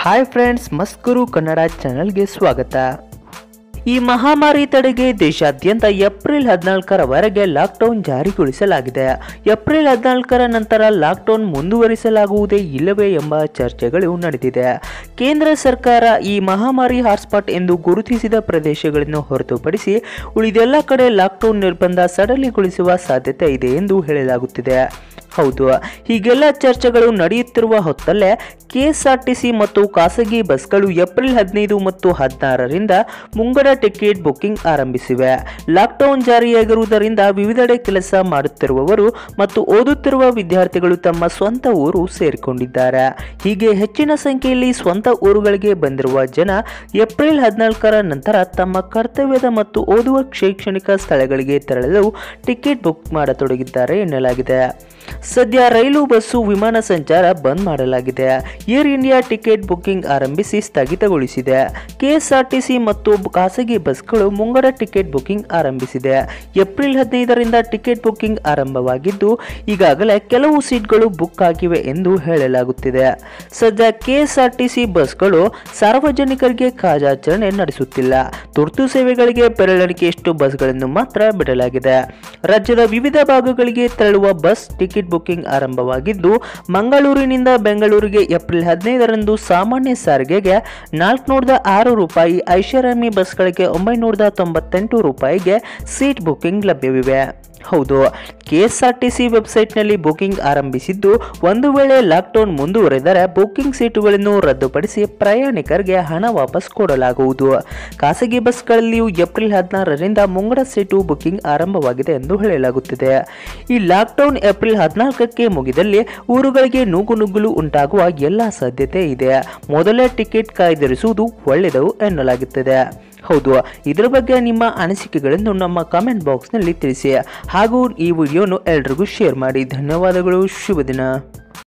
hi friends ಮಸ್ಕುರು Kannada ಚಾನೆಲ್ಗೆ ಸ್ವಾಗತ ಈ ಮಹಾಮಾರಿ ತಡೆಗೆ ದೇಶಾದ್ಯಂತ ಏಪ್ರಿಲ್ ಹದಿನಾಲ್ಕರವರೆಗೆ ಲಾಕ್ಡೌನ್ ಜಾರಿಗೊಳಿಸಲಾಗಿದೆ ಏಪ್ರಿಲ್ ಹದಿನಾಲ್ಕರ ನಂತರ ಲಾಕ್ಡೌನ್ ಮುಂದುವರಿಸಲಾಗುವುದೇ ಇಲ್ಲವೇ ಎಂಬ ಚರ್ಚೆಗಳು ನಡೆದಿದೆ ಕೇಂದ್ರ ಸರ್ಕಾರ ಈ ಮಹಾಮಾರಿ ಹಾಟ್ಸ್ಪಾಟ್ ಎಂದು ಗುರುತಿಸಿದ ಪ್ರದೇಶಗಳನ್ನು ಹೊರತುಪಡಿಸಿ ಉಳಿದೆಲ್ಲ ಕಡೆ ಲಾಕ್ಡೌನ್ ನಿರ್ಬಂಧ ಸಡಲಿಗೊಳಿಸುವ ಸಾಧ್ಯತೆ ಇದೆ ಎಂದು ಹೇಳಲಾಗುತ್ತಿದೆ ಹೌದು ಹೀಗೆಲ್ಲ ಚರ್ಚೆಗಳು ನಡೆಯುತ್ತಿರುವ ಹೊತ್ತಲ್ಲೇ ಕೆಎಸ್ಆರ್ಟಿಸಿ ಮತ್ತು ಖಾಸಗಿ ಬಸ್ಗಳು ಏಪ್ರಿಲ್ ಹದಿನೈದು ಮತ್ತು ಹದಿನಾರರಿಂದ ಮುಂಗಡ ಟಿಕೆಟ್ ಬುಕಿಂಗ್ ಆರಂಭಿಸಿವೆ ಲಾಕ್ಡೌನ್ ಜಾರಿಯಾಗಿರುವುದರಿಂದ ವಿವಿಧೆಡೆ ಕೆಲಸ ಮಾಡುತ್ತಿರುವವರು ಮತ್ತು ಓದುತ್ತಿರುವ ವಿದ್ಯಾರ್ಥಿಗಳು ತಮ್ಮ ಸ್ವಂತ ಊರು ಸೇರಿಕೊಂಡಿದ್ದಾರೆ ಹೀಗೆ ಹೆಚ್ಚಿನ ಸಂಖ್ಯೆಯಲ್ಲಿ ಸ್ವಂತ ಊರುಗಳಿಗೆ ಬಂದಿರುವ ಜನ ಏಪ್ರಿಲ್ ಹದಿನಾಲ್ಕರ ನಂತರ ತಮ್ಮ ಕರ್ತವ್ಯದ ಮತ್ತು ಓದುವ ಶೈಕ್ಷಣಿಕ ಸ್ಥಳಗಳಿಗೆ ತೆರಳಲು ಟಿಕೆಟ್ ಬುಕ್ ಮಾಡತೊಡಗಿದ್ದಾರೆ ಎನ್ನಲಾಗಿದೆ ಸದ್ಯ ರೈಲು ಬಸ್ಸು ವಿಮಾನ ಸಂಚಾರ ಬಂದ್ ಮಾಡಲಾಗಿದೆ ಏರ್ ಇಂಡಿಯಾ ಟಿಕೆಟ್ ಬುಕಿಂಗ್ ಆರಂಭಿಸಿ ಸ್ಥಗಿತಗೊಳಿಸಿದೆ ಕೆಎಸ್ಆರ್ಟಿಸಿ ಮತ್ತು ಖಾಸಗಿ ಬಸ್ಗಳು ಮುಂಗಡ ಟಿಕೆಟ್ ಬುಕಿಂಗ್ ಆರಂಭಿಸಿದೆ ಏಪ್ರಿಲ್ ಹದಿನೈದರಿಂದ ಟಿಕೆಟ್ ಬುಕಿಂಗ್ ಆರಂಭವಾಗಿದ್ದು ಈಗಾಗಲೇ ಕೆಲವು ಸೀಟ್ಗಳು ಬುಕ್ ಆಗಿವೆ ಎಂದು ಹೇಳಲಾಗುತ್ತಿದೆ ಸದ್ಯ ಕೆಎಸ್ಆರ್ಟಿಸಿ ಬಸ್ಗಳು ಸಾರ್ವಜನಿಕರಿಗೆ ಕಾರ್ಯಾಚರಣೆ ನಡೆಸುತ್ತಿಲ್ಲ ತುರ್ತು ಸೇವೆಗಳಿಗೆ ಬೆರಳಿಕೆಯಷ್ಟು ಬಸ್ಗಳನ್ನು ಮಾತ್ರ ಬಿಡಲಾಗಿದೆ ರಾಜ್ಯದ ವಿವಿಧ ಭಾಗಗಳಿಗೆ ತೆರಳುವ ಬಸ್ ಟಿಕೆಟ್ ಬುಕಿಂಗ್ ಆರಂಭವಾಗಿದ್ದು ಮಂಗಳೂರಿನಿಂದ ಬೆಂಗಳೂರಿಗೆ ಏಪ್ರಿಲ್ ಹದಿನೈದರಂದು ಸಾಮಾನ್ಯ ಸಾರಿಗೆಗೆ ನಾಲ್ಕುನೂರದ ಆರು ರೂಪಾಯಿ ಐಷಾರಾಮಿ ಬಸ್ಗಳಿಗೆ ಒಂಬೈನೂರದ ತೊಂಬತ್ತೆಂಟು ರೂಪಾಯಿಗೆ ಸೀಟ್ ಬುಕಿಂಗ್ ಲಭ್ಯವಿವೆ ಹೌದು ಕೆಎಸ್ಆರ್ಟಿಸಿ ವೆಬ್ಸೈಟ್ನಲ್ಲಿ ಬುಕಿಂಗ್ ಆರಂಭಿಸಿದ್ದು ಒಂದು ವೇಳೆ ಲಾಕ್ಡೌನ್ ಮುಂದುವರೆದರೆ ಬುಕಿಂಗ್ ಸೀಟುಗಳನ್ನು ರದ್ದುಪಡಿಸಿ ಪ್ರಯಾಣಿಕರಿಗೆ ಹಣ ವಾಪಸ್ ಕೊಡಲಾಗುವುದು ಖಾಸಗಿ ಬಸ್ಗಳಲ್ಲಿಯೂ ಏಪ್ರಿಲ್ ಹದಿನಾರರಿಂದ ಮುಂಗಡ ಸೀಟು ಬುಕಿಂಗ್ ಆರಂಭವಾಗಿದೆ ಎಂದು ಹೇಳಲಾಗುತ್ತಿದೆ ಈ ಲಾಕ್ಡೌನ್ ಏಪ್ರಿಲ್ ಹದಿನಾಲ್ಕಕ್ಕೆ ಮುಗಿದಲ್ಲಿ ಊರುಗಳಿಗೆ ನೂಕು ನುಗ್ಗಲು ಉಂಟಾಗುವ ಎಲ್ಲ ಸಾಧ್ಯತೆ ಇದೆ ಮೊದಲೇ ಟಿಕೆಟ್ ಕಾಯ್ದಿರಿಸುವುದು ಒಳ್ಳೆಯದು ಎನ್ನಲಾಗುತ್ತದೆ ಹೌದು ಇದರ ಬಗ್ಗೆ ನಿಮ್ಮ ಅನಿಸಿಕೆಗಳನ್ನು ನಮ್ಮ ಕಾಮೆಂಟ್ ಬಾಕ್ಸ್ನಲ್ಲಿ ತಿಳಿಸಿ ಹಾಗೂ ಈ ವಿಡಿಯೋನು ಎಲ್ರಿಗೂ ಶೇರ್ ಮಾಡಿ ಧನ್ಯವಾದಗಳು ಶುಭ ದಿನ